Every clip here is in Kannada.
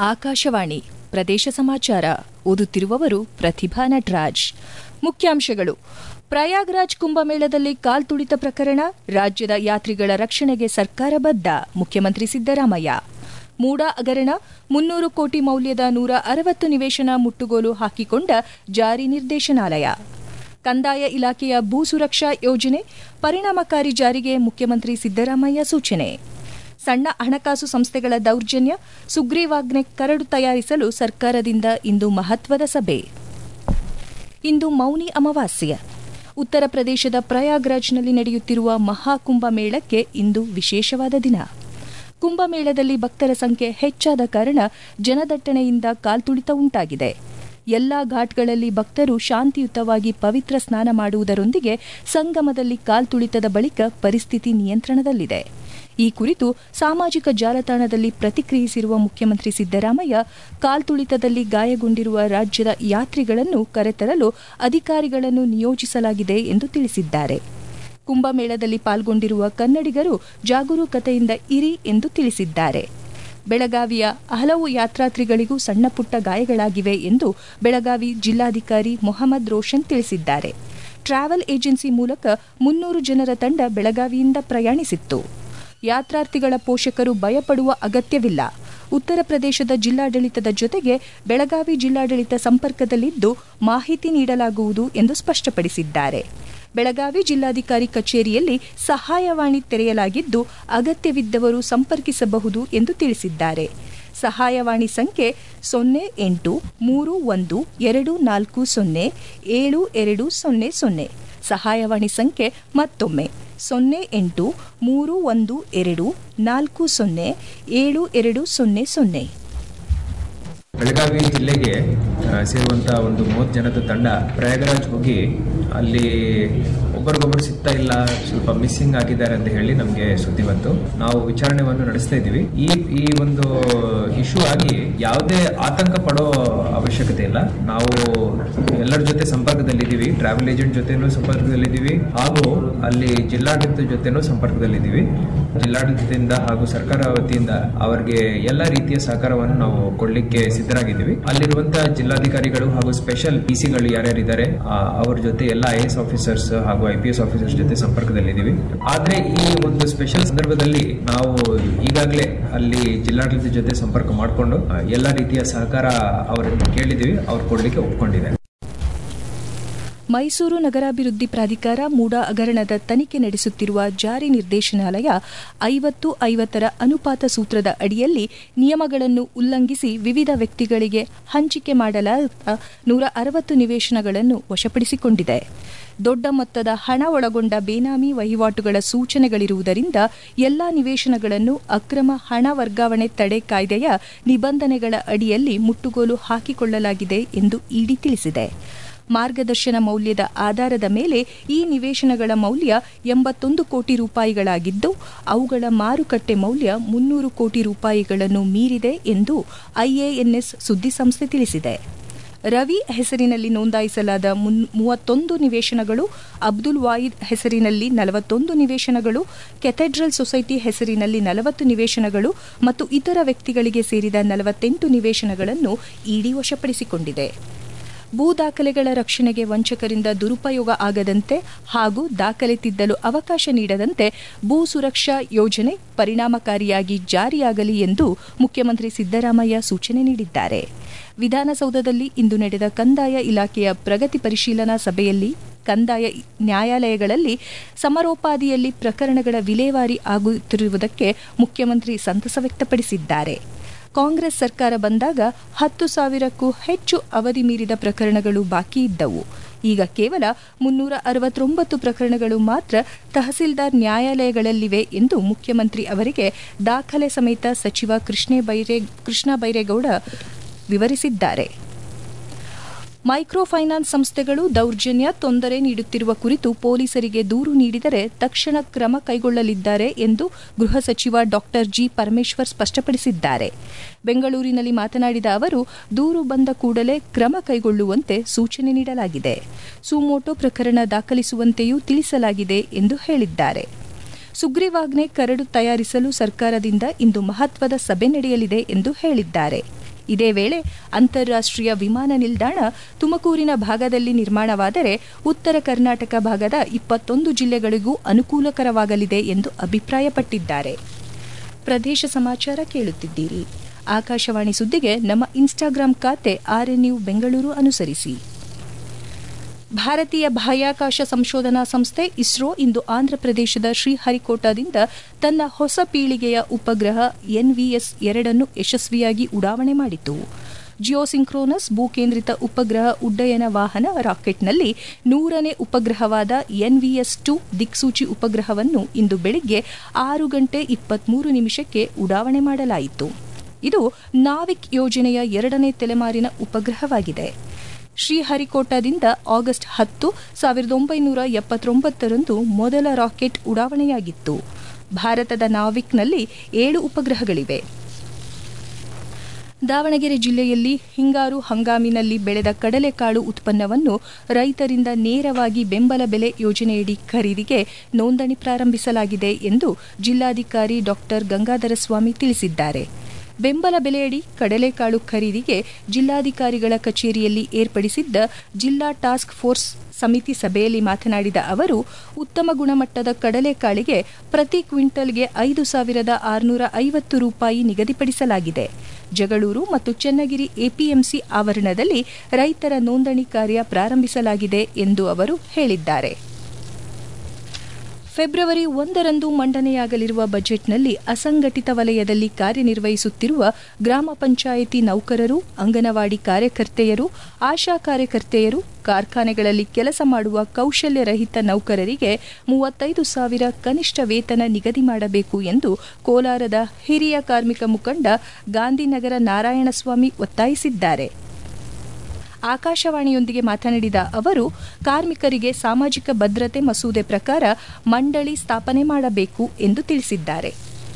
ಆಕಾಶವಾಣಿ ಪ್ರದೇಶ ಸಮಾಚಾರ ಓದುತ್ತಿರುವವರು ಪ್ರತಿಭಾ ನಟರಾಜ್ ಮುಖ್ಯಾಂಶಗಳು ಪ್ರಯಾಗ್ರಾಜ್ ಕುಂಭಮೇಳದಲ್ಲಿ ಕಾಲ್ತುಳಿತ ಪ್ರಕರಣ ರಾಜ್ಯದ ಯಾತ್ರಿಗಳ ರಕ್ಷಣೆಗೆ ಸರ್ಕಾರ ಬದ್ಧ ಮುಖ್ಯಮಂತ್ರಿ ಸಿದ್ದರಾಮಯ್ಯ ಮೂಡಾ ಹಗರಣ ಮುನ್ನೂರು ಕೋಟಿ ಮೌಲ್ಯದ ನೂರ ಅರವತ್ತು ನಿವೇಶನ ಮುಟ್ಟುಗೋಲು ಹಾಕಿಕೊಂಡ ಜಾರಿ ನಿರ್ದೇಶನಾಲಯ ಕಂದಾಯ ಇಲಾಖೆಯ ಭೂ ಸುರಕ್ಷಾ ಯೋಜನೆ ಪರಿಣಾಮಕಾರಿ ಜಾರಿಗೆ ಮುಖ್ಯಮಂತ್ರಿ ಸಿದ್ದರಾಮಯ್ಯ ಸೂಚನೆ ಸಣ್ಣ ಹಣಕಾಸು ಸಂಸ್ಥೆಗಳ ದೌರ್ಜನ್ಯ ಸುಗ್ರೀವಾಜ್ಞೆ ಕರಡು ತಯಾರಿಸಲು ಸರ್ಕಾರದಿಂದ ಇಂದು ಮಹತ್ವದ ಸಭೆ ಇಂದು ಮೌನಿ ಅಮಾವಾಸ್ಯೆ ಉತ್ತರ ಪ್ರದೇಶದ ಪ್ರಯಾಗ್ರಾಜ್ನಲ್ಲಿ ನಡೆಯುತ್ತಿರುವ ಮಹಾಕುಂಭ ಮೇಳಕ್ಕೆ ಇಂದು ವಿಶೇಷವಾದ ದಿನ ಕುಂಭಮೇಳದಲ್ಲಿ ಭಕ್ತರ ಸಂಖ್ಯೆ ಹೆಚ್ಚಾದ ಕಾರಣ ಜನದಟ್ಟಣೆಯಿಂದ ಕಾಲ್ತುಳಿತ ಉಂಟಾಗಿದೆ ಎಲ್ಲಾ ಘಾಟ್ಗಳಲ್ಲಿ ಭಕ್ತರು ಶಾಂತಿಯುತವಾಗಿ ಪವಿತ್ರ ಸ್ನಾನ ಮಾಡುವುದರೊಂದಿಗೆ ಸಂಗಮದಲ್ಲಿ ಕಾಲ್ತುಳಿತದ ಬಳಿಕ ಪರಿಸ್ಥಿತಿ ನಿಯಂತ್ರಣದಲ್ಲಿದೆ ಈ ಕುರಿತು ಸಾಮಾಜಿಕ ಜಾಲತಾಣದಲ್ಲಿ ಪ್ರತಿಕ್ರಿಯಿಸಿರುವ ಮುಖ್ಯಮಂತ್ರಿ ಸಿದ್ದರಾಮಯ್ಯ ಕಾಲ್ತುಳಿತದಲ್ಲಿ ಗಾಯಗೊಂಡಿರುವ ರಾಜ್ಯದ ಯಾತ್ರಿಗಳನ್ನು ಕರೆತರಲು ಅಧಿಕಾರಿಗಳನ್ನು ನಿಯೋಜಿಸಲಾಗಿದೆ ಎಂದು ತಿಳಿಸಿದ್ದಾರೆ ಕುಂಭಮೇಳದಲ್ಲಿ ಪಾಲ್ಗೊಂಡಿರುವ ಕನ್ನಡಿಗರು ಜಾಗರೂಕತೆಯಿಂದ ಇರಿ ಎಂದು ತಿಳಿಸಿದ್ದಾರೆ ಬೆಳಗಾವಿಯ ಹಲವು ಯಾತ್ರಾರ್ಥಿಗಳಿಗೂ ಸಣ್ಣಪುಟ್ಟ ಗಾಯಗಳಾಗಿವೆ ಎಂದು ಬೆಳಗಾವಿ ಜಿಲ್ಲಾಧಿಕಾರಿ ಮೊಹಮ್ಮದ್ ರೋಷನ್ ತಿಳಿಸಿದ್ದಾರೆ ಟ್ರಾವೆಲ್ ಏಜೆನ್ಸಿ ಮೂಲಕ ಮುನ್ನೂರು ಜನರ ತಂಡ ಬೆಳಗಾವಿಯಿಂದ ಪ್ರಯಾಣಿಸಿತ್ತು ಯಾತ್ರಾರ್ಥಿಗಳ ಪೋಷಕರು ಭಯಪಡುವ ಅಗತ್ಯವಿಲ್ಲ ಉತ್ತರ ಪ್ರದೇಶದ ಜಿಲ್ಲಾಡಳಿತದ ಜೊತೆಗೆ ಬೆಳಗಾವಿ ಜಿಲ್ಲಾಡಳಿತ ಸಂಪರ್ಕದಲ್ಲಿದ್ದು ಮಾಹಿತಿ ನೀಡಲಾಗುವುದು ಎಂದು ಸ್ಪಷ್ಟಪಡಿಸಿದ್ದಾರೆ ಬೆಳಗಾವಿ ಜಿಲ್ಲಾಧಿಕಾರಿ ಕಚೇರಿಯಲ್ಲಿ ಸಹಾಯವಾಣಿ ತೆರೆಯಲಾಗಿದ್ದು ಅಗತ್ಯವಿದ್ದವರು ಸಂಪರ್ಕಿಸಬಹುದು ಎಂದು ತಿಳಿಸಿದ್ದಾರೆ ಸಹಾಯವಾಣಿ ಸಂಖ್ಯೆ ಸೊನ್ನೆ ಎಂಟು ಮೂರು ಒಂದು ಎರಡು ನಾಲ್ಕು ಸೊನ್ನೆ ಏಳು ಎರಡು ಸೊನ್ನೆ ಸೊನ್ನೆ ಸಹಾಯವಾಣಿ ಸಂಖ್ಯೆ ಮತ್ತೊಮ್ಮೆ ಸೊನ್ನೆ ಎಂಟು ಮೂರು ಒಂದು ಎರಡು ನಾಲ್ಕು ಸೊನ್ನೆ ಏಳು ಎರಡು ಸೊನ್ನೆ ಸೊನ್ನೆ ಬೆಳಗಾವಿ ಜಿಲ್ಲೆಗೆ ಸೇರುವಂತಹ ಒಂದು ಮೂವತ್ತು ಜನದ ತಂಡ ಪ್ರಯಾಗರಾಜ್ ಹೋಗಿ ಅಲ್ಲಿ ಒಬ್ಬರಿಗೊಬ್ಬರು ಸಿಗ್ತಾ ಇಲ್ಲ ಸ್ವಲ್ಪ ಮಿಸ್ಸಿಂಗ್ ಆಗಿದ್ದಾರೆ ಅಂತ ಹೇಳಿ ನಮಗೆ ಸುದ್ದಿ ಬಂತು ನಾವು ವಿಚಾರಣೆಯನ್ನು ನಡೆಸ್ತಾ ಇದ್ದೀವಿ ಈ ಈ ಒಂದು ಇಶ್ಯೂ ಆಗಿ ಯಾವುದೇ ಆತಂಕ ಪಡೋ ಅವಶ್ಯಕತೆ ಇಲ್ಲ ನಾವು ಎಲ್ಲರ ಜೊತೆ ಸಂಪರ್ಕದಲ್ಲಿದ್ದೀವಿ ಟ್ರಾವೆಲ್ ಏಜೆಂಟ್ ಜೊತೆನೂ ಸಂಪರ್ಕದಲ್ಲಿದ್ದೀವಿ ಹಾಗೂ ಅಲ್ಲಿ ಜಿಲ್ಲಾಡಳಿತದ ಜೊತೆನೂ ಸಂಪರ್ಕದಲ್ಲಿದ್ದೀವಿ ಜಿಲ್ಲಾಡಳಿತದಿಂದ ಹಾಗೂ ಸರ್ಕಾರ ವತಿಯಿಂದ ಅವರಿಗೆ ಎಲ್ಲ ರೀತಿಯ ಸಹಕಾರವನ್ನು ನಾವು ಕೊಡ್ಲಿಕ್ಕೆ ಸಿದ್ಧರಾಗಿದ್ದೀವಿ ಅಲ್ಲಿರುವಂತಹ ಜಿಲ್ಲಾಧಿಕಾರಿಗಳು ಹಾಗೂ ಸ್ಪೆಷಲ್ ಪಿಸಿಗಳು ಯಾರ್ಯಾರಿದ್ದಾರೆ ಅವ್ರ ಜೊತೆ ಎಲ್ಲ ಐ ಎಸ್ ಆಫೀಸರ್ಸ್ ಹಾಗೂ ಐ ಪಿ ಎಸ್ ಆಫೀಸರ್ಸ್ ಜೊತೆ ಸಂಪರ್ಕದಲ್ಲಿದ್ದೀವಿ ಆದ್ರೆ ಈ ಒಂದು ಸ್ಪೆಷಲ್ ಸಂದರ್ಭದಲ್ಲಿ ನಾವು ಈಗಾಗಲೇ ಅಲ್ಲಿ ಜಿಲ್ಲಾಡಳಿತದ ಜೊತೆ ಸಂಪರ್ಕ ಮಾಡಿಕೊಂಡು ಎಲ್ಲ ರೀತಿಯ ಸಹಕಾರ ಅವರನ್ನು ಕೇಳಿದ್ದೀವಿ ಅವ್ರು ಕೊಡ್ಲಿಕ್ಕೆ ಒಪ್ಕೊಂಡಿದ್ದಾರೆ ಮೈಸೂರು ನಗರಾಭಿವೃದ್ಧಿ ಪ್ರಾಧಿಕಾರ ಮೂಡಾ ಹಗರಣದ ತನಿಖೆ ನಡೆಸುತ್ತಿರುವ ಜಾರಿ ನಿರ್ದೇಶನಾಲಯ ಐವತ್ತು ಐವತ್ತರ ಅನುಪಾತ ಸೂತ್ರದ ಅಡಿಯಲ್ಲಿ ನಿಯಮಗಳನ್ನು ಉಲ್ಲಂಘಿಸಿ ವಿವಿಧ ವ್ಯಕ್ತಿಗಳಿಗೆ ಹಂಚಿಕೆ ಮಾಡಲಾದ ನೂರ ಅರವತ್ತು ನಿವೇಶನಗಳನ್ನು ವಶಪಡಿಸಿಕೊಂಡಿದೆ ದೊಡ್ಡ ಮೊತ್ತದ ಹಣ ಒಳಗೊಂಡ ಬೇನಾಮಿ ವಹಿವಾಟುಗಳ ಸೂಚನೆಗಳಿರುವುದರಿಂದ ಎಲ್ಲಾ ನಿವೇಶನಗಳನ್ನು ಅಕ್ರಮ ಹಣ ವರ್ಗಾವಣೆ ತಡೆ ಕಾಯ್ದೆಯ ನಿಬಂಧನೆಗಳ ಅಡಿಯಲ್ಲಿ ಮುಟ್ಟುಗೋಲು ಹಾಕಿಕೊಳ್ಳಲಾಗಿದೆ ಎಂದು ಇಡಿ ತಿಳಿಸಿದೆ ಮಾರ್ಗದರ್ಶನ ಮೌಲ್ಯದ ಆಧಾರದ ಮೇಲೆ ಈ ನಿವೇಶನಗಳ ಮೌಲ್ಯ ಎಂಬತ್ತೊಂದು ಕೋಟಿ ರೂಪಾಯಿಗಳಾಗಿದ್ದು ಅವುಗಳ ಮಾರುಕಟ್ಟೆ ಮೌಲ್ಯ ಮುನ್ನೂರು ಕೋಟಿ ರೂಪಾಯಿಗಳನ್ನು ಮೀರಿದೆ ಎಂದು ಐಎಎನ್ಎಸ್ ಸುದ್ದಿಸಂಸ್ಥೆ ತಿಳಿಸಿದೆ ರವಿ ಹೆಸರಿನಲ್ಲಿ ನೋಂದಾಯಿಸಲಾದ ಮೂವತ್ತೊಂದು ನಿವೇಶನಗಳು ಅಬ್ದುಲ್ ವಾಯಿದ್ ಹೆಸರಿನಲ್ಲಿ ನಲವತ್ತೊಂದು ನಿವೇಶನಗಳು ಕೆಥೆಡ್ರಲ್ ಸೊಸೈಟಿ ಹೆಸರಿನಲ್ಲಿ ನಲವತ್ತು ನಿವೇಶನಗಳು ಮತ್ತು ಇತರ ವ್ಯಕ್ತಿಗಳಿಗೆ ಸೇರಿದ ನಲವತ್ತೆಂಟು ನಿವೇಶನಗಳನ್ನು ಇಡಿ ವಶಪಡಿಸಿಕೊಂಡಿದೆ ಭೂ ದಾಖಲೆಗಳ ರಕ್ಷಣೆಗೆ ವಂಚಕರಿಂದ ದುರುಪಯೋಗ ಆಗದಂತೆ ಹಾಗೂ ದಾಖಲೆ ತಿದ್ದಲು ಅವಕಾಶ ನೀಡದಂತೆ ಭೂ ಸುರಕ್ಷಾ ಯೋಜನೆ ಪರಿಣಾಮಕಾರಿಯಾಗಿ ಜಾರಿಯಾಗಲಿ ಎಂದು ಮುಖ್ಯಮಂತ್ರಿ ಸಿದ್ದರಾಮಯ್ಯ ಸೂಚನೆ ನೀಡಿದ್ದಾರೆ ವಿಧಾನಸೌಧದಲ್ಲಿ ಇಂದು ನಡೆದ ಕಂದಾಯ ಇಲಾಖೆಯ ಪ್ರಗತಿ ಪರಿಶೀಲನಾ ಸಭೆಯಲ್ಲಿ ಕಂದಾಯ ನ್ಯಾಯಾಲಯಗಳಲ್ಲಿ ಸಮರೋಪಾದಿಯಲ್ಲಿ ಪ್ರಕರಣಗಳ ವಿಲೇವಾರಿ ಆಗುತ್ತಿರುವುದಕ್ಕೆ ಮುಖ್ಯಮಂತ್ರಿ ಸಂತಸ ವ್ಯಕ್ತಪಡಿಸಿದ್ದಾರೆ ಕಾಂಗ್ರೆಸ್ ಸರ್ಕಾರ ಬಂದಾಗ ಹತ್ತು ಸಾವಿರಕ್ಕೂ ಹೆಚ್ಚು ಅವಧಿ ಮೀರಿದ ಪ್ರಕರಣಗಳು ಬಾಕಿ ಇದ್ದವು ಈಗ ಕೇವಲ ಮುನ್ನೂರ ಅರವತ್ತೊಂಬತ್ತು ಪ್ರಕರಣಗಳು ಮಾತ್ರ ತಹಸೀಲ್ದಾರ್ ನ್ಯಾಯಾಲಯಗಳಲ್ಲಿವೆ ಎಂದು ಮುಖ್ಯಮಂತ್ರಿ ಅವರಿಗೆ ದಾಖಲೆ ಸಮೇತ ಸಚಿವ ಕೃಷ್ಣ ಬೈರೇ ಕೃಷ್ಣ ಬೈರೇಗೌಡ ವಿವರಿಸಿದ್ದಾರೆ ಮೈಕ್ರೋ ಫೈನಾನ್ಸ್ ಸಂಸ್ಥೆಗಳು ದೌರ್ಜನ್ಯ ತೊಂದರೆ ನೀಡುತ್ತಿರುವ ಕುರಿತು ಪೊಲೀಸರಿಗೆ ದೂರು ನೀಡಿದರೆ ತಕ್ಷಣ ಕ್ರಮ ಕೈಗೊಳ್ಳಲಿದ್ದಾರೆ ಎಂದು ಗೃಹ ಸಚಿವ ಡಾಕ್ಟರ್ ಜಿ ಪರಮೇಶ್ವರ್ ಸ್ಪಷ್ಟಪಡಿಸಿದ್ದಾರೆ ಬೆಂಗಳೂರಿನಲ್ಲಿ ಮಾತನಾಡಿದ ಅವರು ದೂರು ಬಂದ ಕೂಡಲೇ ಕ್ರಮ ಕೈಗೊಳ್ಳುವಂತೆ ಸೂಚನೆ ನೀಡಲಾಗಿದೆ ಸುಮೋಟೋ ಪ್ರಕರಣ ದಾಖಲಿಸುವಂತೆಯೂ ತಿಳಿಸಲಾಗಿದೆ ಎಂದು ಹೇಳಿದ್ದಾರೆ ಸುಗ್ರೀವಾಜ್ಞೆ ಕರಡು ತಯಾರಿಸಲು ಸರ್ಕಾರದಿಂದ ಇಂದು ಮಹತ್ವದ ಸಭೆ ನಡೆಯಲಿದೆ ಎಂದು ಹೇಳಿದ್ದಾರೆ ಇದೇ ವೇಳೆ ಅಂತಾರಾಷ್ಟ್ರೀಯ ವಿಮಾನ ನಿಲ್ದಾಣ ತುಮಕೂರಿನ ಭಾಗದಲ್ಲಿ ನಿರ್ಮಾಣವಾದರೆ ಉತ್ತರ ಕರ್ನಾಟಕ ಭಾಗದ ಇಪ್ಪತ್ತೊಂದು ಜಿಲ್ಲೆಗಳಿಗೂ ಅನುಕೂಲಕರವಾಗಲಿದೆ ಎಂದು ಅಭಿಪ್ರಾಯಪಟ್ಟಿದ್ದಾರೆ ಪ್ರದೇಶ ಸಮಾಚಾರ ಕೇಳುತ್ತಿದ್ದೀರಿ ಆಕಾಶವಾಣಿ ಸುದ್ದಿಗೆ ನಮ್ಮ ಇನ್ಸ್ಟಾಗ್ರಾಂ ಖಾತೆ ಆರ್ಎನ್ಯು ಬೆಂಗಳೂರು ಅನುಸರಿಸಿ ಭಾರತೀಯ ಬಾಹ್ಯಾಕಾಶ ಸಂಶೋಧನಾ ಸಂಸ್ಥೆ ಇಸ್ರೋ ಇಂದು ಆಂಧ್ರಪ್ರದೇಶದ ಶ್ರೀಹರಿಕೋಟಾದಿಂದ ತನ್ನ ಹೊಸ ಪೀಳಿಗೆಯ ಉಪಗ್ರಹ ಎನ್ವಿಎಸ್ ಎರಡನ್ನು ಯಶಸ್ವಿಯಾಗಿ ಉಡಾವಣೆ ಮಾಡಿತು ಜಿಯೋಸಿಂಕ್ರೋನಸ್ ಭೂಕೇಂದ್ರಿತ ಉಪಗ್ರಹ ಉಡ್ಡಯನ ವಾಹನ ರಾಕೆಟ್ನಲ್ಲಿ ನೂರನೇ ಉಪಗ್ರಹವಾದ ಎನ್ವಿಎಸ್ ಟು ದಿಕ್ಸೂಚಿ ಉಪಗ್ರಹವನ್ನು ಇಂದು ಬೆಳಿಗ್ಗೆ ಆರು ಗಂಟೆ ಇಪ್ಪತ್ಮೂರು ನಿಮಿಷಕ್ಕೆ ಉಡಾವಣೆ ಮಾಡಲಾಯಿತು ಇದು ನಾವಿಕ್ ಯೋಜನೆಯ ಎರಡನೇ ತಲೆಮಾರಿನ ಉಪಗ್ರಹವಾಗಿದೆ ಶ್ರೀಹರಿಕೋಟಾದಿಂದ ಆಗಸ್ಟ್ ಹತ್ತು ಸಾವಿರದ ಒಂಬೈನೂರ ಎಪ್ಪತ್ತೊಂಬತ್ತರಂದು ಮೊದಲ ರಾಕೆಟ್ ಉಡಾವಣೆಯಾಗಿತ್ತು ಭಾರತದ ನಾವಿಕ್ನಲ್ಲಿ ಏಳು ಉಪಗ್ರಹಗಳಿವೆ ದಾವಣಗೆರೆ ಜಿಲ್ಲೆಯಲ್ಲಿ ಹಿಂಗಾರು ಹಂಗಾಮಿನಲ್ಲಿ ಬೆಳೆದ ಕಡಲೆಕಾಳು ಉತ್ಪನ್ನವನ್ನು ರೈತರಿಂದ ನೇರವಾಗಿ ಬೆಂಬಲ ಬೆಲೆ ಯೋಜನೆಯಡಿ ಖರೀದಿಗೆ ನೋಂದಣಿ ಪ್ರಾರಂಭಿಸಲಾಗಿದೆ ಎಂದು ಜಿಲ್ಲಾಧಿಕಾರಿ ಡಾ ಗಂಗಾಧರ ಸ್ವಾಮಿ ತಿಳಿಸಿದ್ದಾರೆ ಬೆಂಬಲ ಬೆಲೆಯಡಿ ಕಡಲೆಕಾಳು ಖರೀದಿಗೆ ಜಿಲ್ಲಾಧಿಕಾರಿಗಳ ಕಚೇರಿಯಲ್ಲಿ ಏರ್ಪಡಿಸಿದ್ದ ಜಿಲ್ಲಾ ಟಾಸ್ಕ್ ಫೋರ್ಸ್ ಸಮಿತಿ ಸಭೆಯಲ್ಲಿ ಮಾತನಾಡಿದ ಅವರು ಉತ್ತಮ ಗುಣಮಟ್ಟದ ಕಡಲೆಕಾಳಿಗೆ ಪ್ರತಿ ಕ್ವಿಂಟಲ್ಗೆ ಐದು ಸಾವಿರದ ಆರುನೂರ ಐವತ್ತು ರೂಪಾಯಿ ನಿಗದಿಪಡಿಸಲಾಗಿದೆ ಜಗಳೂರು ಮತ್ತು ಚನ್ನಗಿರಿ ಎಪಿಎಂಸಿ ಆವರಣದಲ್ಲಿ ರೈತರ ನೋಂದಣಿ ಕಾರ್ಯ ಪ್ರಾರಂಭಿಸಲಾಗಿದೆ ಎಂದು ಅವರು ಹೇಳಿದ್ದಾರೆ ಫೆಬ್ರವರಿ ಒಂದರಂದು ಮಂಡನೆಯಾಗಲಿರುವ ಬಜೆಟ್ನಲ್ಲಿ ಅಸಂಘಟಿತ ವಲಯದಲ್ಲಿ ಕಾರ್ಯನಿರ್ವಹಿಸುತ್ತಿರುವ ಗ್ರಾಮ ಪಂಚಾಯಿತಿ ನೌಕರರು ಅಂಗನವಾಡಿ ಕಾರ್ಯಕರ್ತೆಯರು ಆಶಾ ಕಾರ್ಯಕರ್ತೆಯರು ಕಾರ್ಖಾನೆಗಳಲ್ಲಿ ಕೆಲಸ ಮಾಡುವ ಕೌಶಲ್ಯರಹಿತ ನೌಕರರಿಗೆ ಮೂವತ್ತೈದು ಸಾವಿರ ಕನಿಷ್ಠ ವೇತನ ನಿಗದಿ ಮಾಡಬೇಕು ಎಂದು ಕೋಲಾರದ ಹಿರಿಯ ಕಾರ್ಮಿಕ ಮುಖಂಡ ಗಾಂಧಿನಗರ ನಾರಾಯಣಸ್ವಾಮಿ ಒತ್ತಾಯಿಸಿದ್ದಾರೆ ಆಕಾಶವಾಣಿಯೊಂದಿಗೆ ಮಾತನಾಡಿದ ಅವರು ಕಾರ್ಮಿಕರಿಗೆ ಸಾಮಾಜಿಕ ಭದ್ರತೆ ಮಸೂದೆ ಪ್ರಕಾರ ಮಂಡಳಿ ಸ್ಥಾಪನೆ ಮಾಡಬೇಕು ಎಂದು ತಿಳಿಸಿದ್ದಾರೆ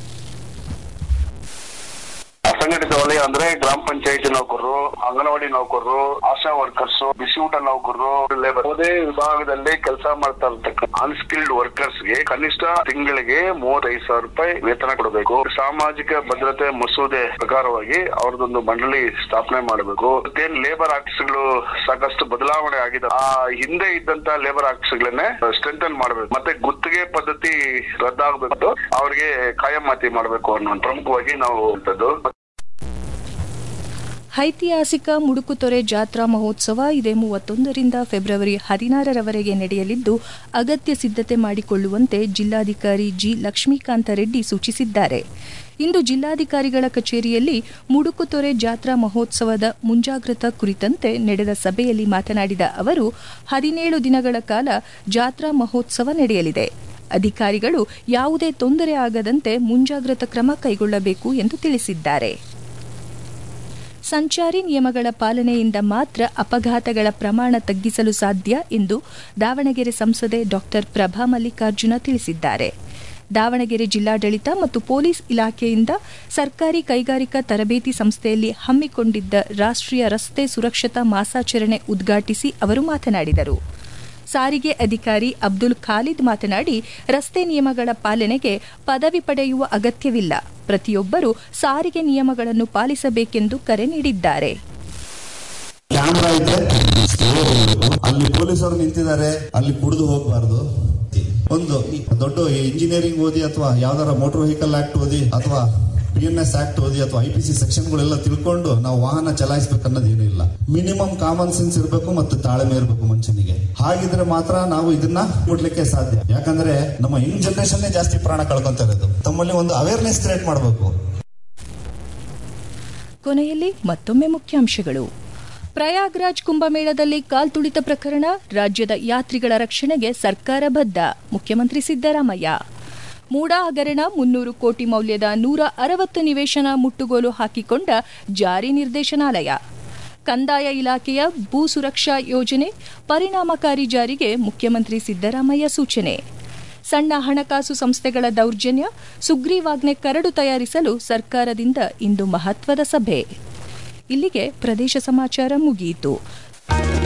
ಅಸಂಘಟಿತ ವಲಯ ಅಂದ್ರೆ ಗ್ರಾಮ ಪಂಚಾಯತಿ ನೌಕರರು ಅಂಗನವಾಡಿ ನೌಕರರು ಆಶಾ ವರ್ಕರ್ಸ್ ಬಿಸಿಯೂಟ ನೌಕರರು ಲೇಬರ್ ಯಾವುದೇ ವಿಭಾಗದಲ್ಲಿ ಕೆಲಸ ಮಾಡ್ತಾ ಇರ್ತಕ್ಕಂಥ ಅನ್ಸ್ಕಿಲ್ಡ್ ವರ್ಕರ್ಸ್ ಗೆ ಕನಿಷ್ಠ ತಿಂಗಳಿಗೆ ಮೂವತ್ತೈದು ಸಾವಿರ ರೂಪಾಯಿ ವೇತನ ಕೊಡಬೇಕು ಸಾಮಾಜಿಕ ಭದ್ರತೆ ಮಸೂದೆ ಪ್ರಕಾರವಾಗಿ ಅವ್ರದೊಂದು ಮಂಡಳಿ ಸ್ಥಾಪನೆ ಮಾಡಬೇಕು ಮತ್ತೇನ್ ಲೇಬರ್ ಆಕ್ಟ್ಸ್ ಗಳು ಸಾಕಷ್ಟು ಬದಲಾವಣೆ ಆಗಿದೆ ಆ ಹಿಂದೆ ಇದ್ದಂತ ಲೇಬರ್ ಆಕ್ಟ್ಸ್ ಗಳನ್ನೇ ಸ್ಟ್ರೆಂಥನ್ ಮಾಡಬೇಕು ಮತ್ತೆ ಗುತ್ತಿಗೆ ಪದ್ಧತಿ ರದ್ದಾಗಬೇಕು ಅವ್ರಿಗೆ ಕಾಯಮಾತಿ ಮಾಡಬೇಕು ಅನ್ನೋ ಪ್ರಮುಖವಾಗಿ ನಾವು ಹೇಳ್ತದ್ದು ಐತಿಹಾಸಿಕ ಮುಡುಕುತೊರೆ ಜಾತ್ರಾ ಮಹೋತ್ಸವ ಇದೇ ಮೂವತ್ತೊಂದರಿಂದ ಫೆಬ್ರವರಿ ಹದಿನಾರರವರೆಗೆ ನಡೆಯಲಿದ್ದು ಅಗತ್ಯ ಸಿದ್ಧತೆ ಮಾಡಿಕೊಳ್ಳುವಂತೆ ಜಿಲ್ಲಾಧಿಕಾರಿ ಜಿ ಲಕ್ಷ್ಮೀಕಾಂತ ರೆಡ್ಡಿ ಸೂಚಿಸಿದ್ದಾರೆ ಇಂದು ಜಿಲ್ಲಾಧಿಕಾರಿಗಳ ಕಚೇರಿಯಲ್ಲಿ ಮುಡುಕುತೊರೆ ಜಾತ್ರಾ ಮಹೋತ್ಸವದ ಮುಂಜಾಗ್ರತಾ ಕುರಿತಂತೆ ನಡೆದ ಸಭೆಯಲ್ಲಿ ಮಾತನಾಡಿದ ಅವರು ಹದಿನೇಳು ದಿನಗಳ ಕಾಲ ಜಾತ್ರಾ ಮಹೋತ್ಸವ ನಡೆಯಲಿದೆ ಅಧಿಕಾರಿಗಳು ಯಾವುದೇ ತೊಂದರೆ ಆಗದಂತೆ ಮುಂಜಾಗ್ರತಾ ಕ್ರಮ ಕೈಗೊಳ್ಳಬೇಕು ಎಂದು ತಿಳಿಸಿದ್ದಾರೆ ಸಂಚಾರಿ ನಿಯಮಗಳ ಪಾಲನೆಯಿಂದ ಮಾತ್ರ ಅಪಘಾತಗಳ ಪ್ರಮಾಣ ತಗ್ಗಿಸಲು ಸಾಧ್ಯ ಎಂದು ದಾವಣಗೆರೆ ಸಂಸದೆ ಡಾಕ್ಟರ್ ಪ್ರಭಾ ಮಲ್ಲಿಕಾರ್ಜುನ ತಿಳಿಸಿದ್ದಾರೆ ದಾವಣಗೆರೆ ಜಿಲ್ಲಾಡಳಿತ ಮತ್ತು ಪೊಲೀಸ್ ಇಲಾಖೆಯಿಂದ ಸರ್ಕಾರಿ ಕೈಗಾರಿಕಾ ತರಬೇತಿ ಸಂಸ್ಥೆಯಲ್ಲಿ ಹಮ್ಮಿಕೊಂಡಿದ್ದ ರಾಷ್ಟ್ರೀಯ ರಸ್ತೆ ಸುರಕ್ಷತಾ ಮಾಸಾಚರಣೆ ಉದ್ಘಾಟಿಸಿ ಅವರು ಮಾತನಾಡಿದರು ಸಾರಿಗೆ ಅಧಿಕಾರಿ ಅಬ್ದುಲ್ ಖಾಲಿದ್ ಮಾತನಾಡಿ ರಸ್ತೆ ನಿಯಮಗಳ ಪಾಲನೆಗೆ ಪದವಿ ಪಡೆಯುವ ಅಗತ್ಯವಿಲ್ಲ ಪ್ರತಿಯೊಬ್ಬರೂ ಸಾರಿಗೆ ನಿಯಮಗಳನ್ನು ಪಾಲಿಸಬೇಕೆಂದು ಕರೆ ನೀಡಿದ್ದಾರೆ ಕ್ಯಾಮ್ರಾ ಇದೆ ಅಲ್ಲಿ ಪೊಲೀಸರು ನಿಂತಿದ್ದಾರೆ ಅಲ್ಲಿ ಕುಡಿದು ಹೋಗಬಾರ್ದು ಒಂದು ದೊಡ್ಡ ಇಂಜಿನಿಯರಿಂಗ್ ಓದಿ ಅಥವಾ ಯಾವ್ದಾರ ಮೋಟರ್ ವೆಹಿಕಲ್ ಆಕ್ಟ್ ಓದಿ ಅಥವಾ ಬಿ ಎನ್ ಎಸ್ ಆಕ್ಟ್ ಓದಿ ಅಥವಾ ಐ ಪಿ ಸಿ ಸೆಕ್ಷನ್ಗಳೆಲ್ಲ ತಿಳ್ಕೊಂಡು ನಾವು ವಾಹನ ಚಲಾಯಿಸಬೇಕು ಅನ್ನೋದು ಏನೂ ಇಲ್ಲ ಮಿನಿಮಮ್ ಕಾಮನ್ ಸೆನ್ಸ್ ಇರಬೇಕು ಮತ್ತು ತಾಳ್ಮೆ ಇರಬೇಕು ಮನುಷ್ಯನಿಗೆ ಹಾಗಿದ್ರೆ ಮಾತ್ರ ನಾವು ಇದನ್ನ ಕೊಡ್ಲಿಕ್ಕೆ ಸಾಧ್ಯ ಯಾಕಂದ್ರೆ ನಮ್ಮ ಯಂಗ್ ಜನರೇಷನ್ ಜಾಸ್ತಿ ಪ್ರಾಣ ಕಳ್ಕೊಂತ ಇರೋದು ತಮ್ಮಲ್ಲಿ ಒಂದು ಅವೇರ್ನೆಸ್ ಕ್ರಿಯೇಟ್ ಮಾಡಬೇಕು ಕೊನೆಯಲ್ಲಿ ಮತ್ತೊಮ್ಮೆ ಮುಖ್ಯಾಂಶಗಳು ಪ್ರಯಾಗ್ರಾಜ್ ಕುಂಭಮೇಳದಲ್ಲಿ ಕಾಲ್ತುಳಿತ ಪ್ರಕರಣ ರಾಜ್ಯದ ಯಾತ್ರಿಗಳ ರಕ್ಷಣೆಗೆ ಸರ್ಕಾರ ಬದ್ಧ ಮುಖ್ಯಮಂತ್ರಿ ಸಿದ್ದರಾಮಯ್ಯ ಮೂಡಾ ಹಗರಣ ಮುನ್ನೂರು ಕೋಟಿ ಮೌಲ್ಯದ ನೂರ ಅರವತ್ತು ನಿವೇಶನ ಮುಟ್ಟುಗೋಲು ಹಾಕಿಕೊಂಡ ಜಾರಿ ನಿರ್ದೇಶನಾಲಯ ಕಂದಾಯ ಇಲಾಖೆಯ ಭೂ ಸುರಕ್ಷಾ ಯೋಜನೆ ಪರಿಣಾಮಕಾರಿ ಜಾರಿಗೆ ಮುಖ್ಯಮಂತ್ರಿ ಸಿದ್ದರಾಮಯ್ಯ ಸೂಚನೆ ಸಣ್ಣ ಹಣಕಾಸು ಸಂಸ್ಥೆಗಳ ದೌರ್ಜನ್ಯ ಸುಗ್ರೀವಾಜ್ಞೆ ಕರಡು ತಯಾರಿಸಲು ಸರ್ಕಾರದಿಂದ ಇಂದು ಮಹತ್ವದ ಸಭೆ ಇಲ್ಲಿಗೆ ಪ್ರದೇಶ ಸಮಾಚಾರ ಮುಗಿಯಿತು